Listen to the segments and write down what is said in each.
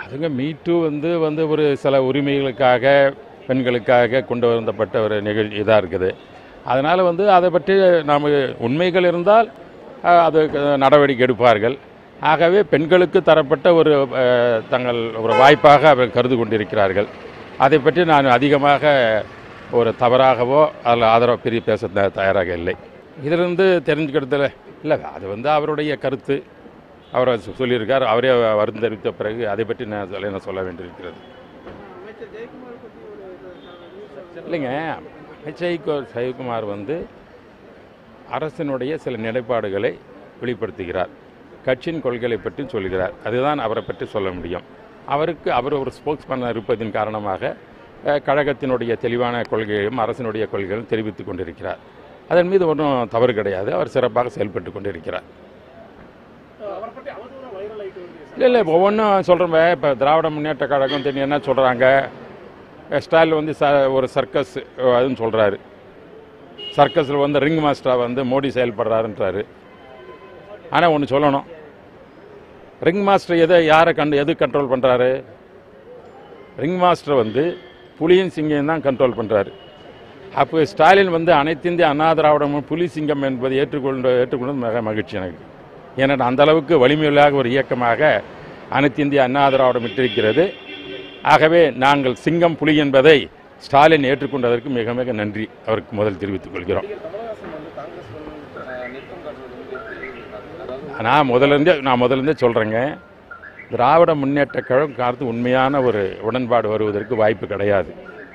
அதுங்க மீட்டு வந்து வந்து ஒரு சில உரிமைகளுக்காக பெண்களுக்காக கொண்டு வந்தப்பட்ட ஒரு நிகழ்ச்சி இதாக இருக்குது அதனால் வந்து அதை பற்றி நாம் உண்மைகள் இருந்தால் அஹ், அது நடவடிக்கை எடுப்பார்கள் ஆகவே பெண்களுக்கு தரப்பட்ட ஒரு அஹ், தங்கள் ஒரு வாய்ப்பாக அவர் கருது கொண்டிருக்கிறார்கள் அதை பற்றி நான் அதிகமாக ஒரு தவறாகவோ அதில் ஆதரவு பிரி பேச த- தயாராக இல்லை இதிலிருந்து தெரிஞ்சுக்கிறதுல இல்லை அது வந்து அவருடைய கருத்து அவர் சொ- சொல்லியிருக்கார் அவரே வருந்தரித்த பிறகு அதை பற்றி நான் சொல்ல என்ன சொல்ல வேண்டியிருக்கிறது அமைச்சர் ஜெயக்குமார் பற்றி ஒரு இது- இல்லைங்க அமைச்சர் சைவகுமார் வந்து அரசினுடைய சில நிலைப்பாடுகளை வெளிப்படுத்துகிறார் கட்சியின் கொள்கைகளை பற்றி சொல்கிறார் அதுதான் அவரை பற்றி சொல்ல முடியும் அவருக்கு அவர் ஒரு ஸ்போக்ஸ்மேனாக இருப்பதின் காரணமாக அஹ், கழகத்தினுடைய தெளிவான கொள்கைகளையும் அரசினுடைய கொள்கைகளையும் தெரிவித்துக் கொண்டிருக்கிறார் அதன் மீது ஒன்றும் தவறு கிடையாது அவர் சிறப்பாக செயல்பட்டு கொண்டிருக்கிறார் அவரை பற்றி அவதூறம் வைரல் ஆயிட்டு வருது சார். இல்லை இல்லை ஒவ்வொன்றும் சொல்கிறோமே இப்போ திராவிட முன்னேற்ற கழகம் தெரியும் என்ன சொல்கிறாங்க ஸ்டாலின் வந்து ச ஒரு சர்க்கஸ் அதுன்னு சொல்கிறாரு சர்க்கஸில் வந்து ரிங் மாஸ்டராக வந்து மோடி செயல்படுறாருன்றாரு ஆனால் ஒன்று சொல்லணும் ரிங் மாஸ்டர் எதை யாரை கண்டு எது கண்ட்ரோல் பண்ணுறாரு ரிங் மாஸ்டர் வந்து புலியின் சிங்கம் தான் கண்ட்ரோல் பண்ணுறாரு அப்போ ஸ்டாலின் வந்து அனைத்திந்திய அண்ணா திராவிடமும் புலி சிங்கம் என்பதை ஏற்றுக்கொண்டு ஏற்றுக்கொண்டது மிக மகிழ்ச்சி எனக்கு ஏன்னா அந்த அளவுக்கு வலிமையுள்ளாக ஒரு இயக்கமாக அனைத்து இந்திய அண்ணா திராவிடம் விட்டிருக்கிறது ஆகவே நாங்கள் சிங்கம் புலி என்பதை ஸ்டாலின் ஏற்றுக்கொண்டதற்கு மிக மிக நன்றி அவருக்கு முதல் தெரிவித்துக் கொள்கிறோம் நடிகர் கமலஹாசன் வந்து காங்கிரஸ் அஹ், நிற்கும் காட்டுறது வந்து எப்படி அதாவது நான் முதல்ல இருந்தே நான் முதல்ல இருந்தே சொல்கிறேங்க திராவிட முன்னேற்ற கழகம் காலத்து உண்மையான ஒரு உடன்பாடு வருவதற்கு வாய்ப்பு கிடையாது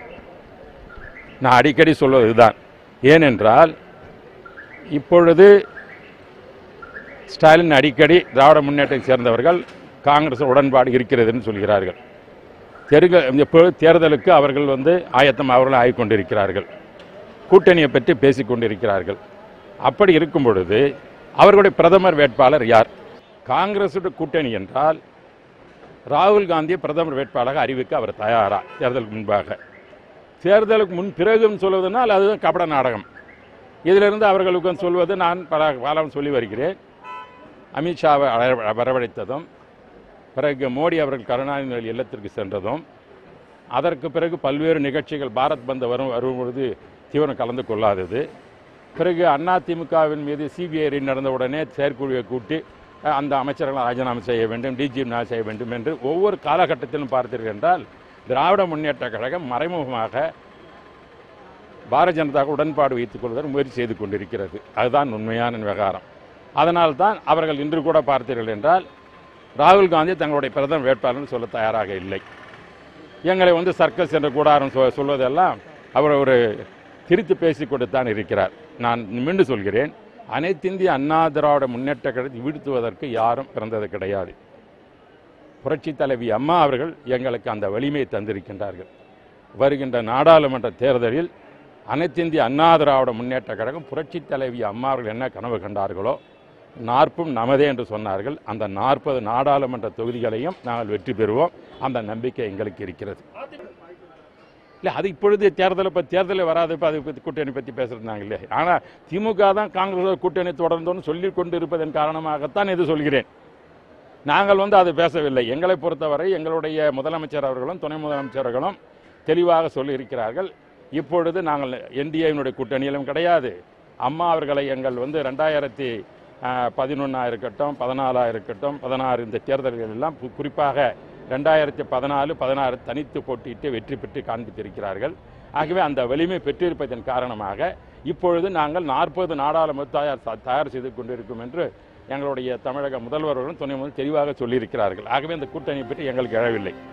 நான் அடிக்கடி சொல்வது இதுதான் ஏனென்றால் இப்பொழுது ஸ்டாலின் அடிக்கடி திராவிட முன்னேற்றத்தை சேர்ந்தவர்கள் காங்கிரஸ் உடன்பாடு இருக்கிறதுன்னு சொல்கிறார்கள் தெருக இப்போ தேர்தலுக்கு அவர்கள் வந்து ஆயத்தம் அவர்கள் ஆகிக் கொண்டிருக்கிறார்கள் கூட்டணியை பற்றி பேசிக் கொண்டிருக்கிறார்கள் அப்படி இருக்கும் பொழுது அவர்களுடைய பிரதமர் வேட்பாளர் யார் காங்கிரசுடைய கூட்டணி என்றால் ராகுல் காந்தியை பிரதமர் வேட்பாளராக அறிவிக்க அவர் தயாரா தேர்தலுக்கு முன்பாக தேர்தலுக்கு முன் பிறகும் சொல்வதனால் அது கபட நாடகம் இதிலிருந்து அவர்களுக்கு சொல்வது நான் பல காலம் சொல்லி வருகிறேன் அமித்ஷாவை அழ- வரவழைத்ததும் பிறகு மோடி அவர்கள் கருணாநிதி இல்லத்திற்கு சென்றதும் அதற்கு பிறகு பல்வேறு நிகழ்ச்சிகள் பாரத் பந்த் வரும் வரும்பொழுது தீவிரம் கலந்து கொள்ளாதது பிறகு அதிமுகவின் மீது சிபிஐ நடந்த உடனே செயற்குழுவை கூட்டி அஹ், அந்த அமைச்சர்களை ராஜினாமா செய்ய வேண்டும் டிஜிபி செய்ய வேண்டும் என்று ஒவ்வொரு காலகட்டத்திலும் பார்த்தீர்கள் என்றால் திராவிட முன்னேற்ற கழகம் மறைமுகமாக பாரதிய ஜனதா உடன்பாடு வைத்துக் கொள்வதற்கு முயற்சி செய்து கொண்டிருக்கிறது அதுதான் உண்மையான விவகாரம் அதனால் தான் அவர்கள் இன்று கூட பார்த்தீர்கள் என்றால் ராகுல் காந்தி தங்களுடைய பிரதமர் வேட்பாளர் சொல்ல தயாராக இல்லை எங்களை வந்து சர்க்கஸ் என்ற கூடாரம் சொ- சொல்வதெல்லாம் அவர் ஒரு திரித்து பேசிக்கொண்டுத்தான் இருக்கிறார் நான் மீண்டும் சொல்கிறேன் அனைத்திந்திய அண்ணா திராவிட முன்னேற்ற கழகத்தை வீழ்த்துவதற்கு யாரும் பிறந்தது கிடையாது புரட்சி தலைவி அம்மா அவர்கள் எங்களுக்கு அந்த வலிமையை தந்திருக்கின்றார்கள் வருகின்ற நாடாளுமன்ற தேர்தலில் அனைத்திந்திய அண்ணா திராவிட முன்னேற்ற கழகம் புரட்சி தலைவி அம்மா அவர்கள் என்ன கனவு கண்டார்களோ நாற்பும் நமதே என்று சொன்னார்கள் அந்த நாற்பது நாடாளுமன்ற தொகுதிகளையும் நாங்கள் வெற்றி பெறுவோம் அந்த நம்பிக்கை எங்களுக்கு இருக்கிறது இல்லை அது இப்பொழுது தேர்தலை பற்றி தேர்தலில் வராது இப்போ அதை பற்றி கூட்டணி பற்றி பேசுகிறாங்க இல்லையா ஆனால் திமுக தான் காங்கிரஸ் கூட்டணி தொடர்ந்தோன்னு சொல்லிக் கொண்டு இருப்பதன் காரணமாகத்தான் இது சொல்கிறேன் நாங்கள் வந்து அது பேசவில்லை எங்களை பொறுத்தவரை எங்களுடைய முதலமைச்சர் அவர்களும் துணை முதலமைச்சர்களும் தெளிவாக சொல்லியிருக்கிறார்கள் இப்பொழுது நாங்கள் என்டிஏவினுடைய கூட்டணியிலும் கிடையாது அம்மா அவர்களை எங்கள் வந்து ரெண்டாயிரத்தி பதினொன்றா இருக்கட்டும் பதினாலா இருக்கட்டும் பதினாறு இந்த தேர்தல்கள் எல்லாம் கு- குறிப்பாக ரெண்டாயிரத்தி பதினாலு பதினாறு தனித்து போட்டியிட்டு வெற்றி பெற்று காண்பித்திருக்கிறார்கள் ஆகவே அந்த வலிமை பெற்றிருப்பதன் காரணமாக இப்பொழுது நாங்கள் நாற்பது நாடாளுமன்ற தயார் தயார் செய்து கொண்டிருக்கும் என்று எங்களுடைய தமிழக முதல்வர்களும் துணை முதல்வர் தெளிவாக சொல்லியிருக்கிறார்கள் ஆகவே இந்த கூட்டணி பற்றி எங்களுக்கு எழவில்லை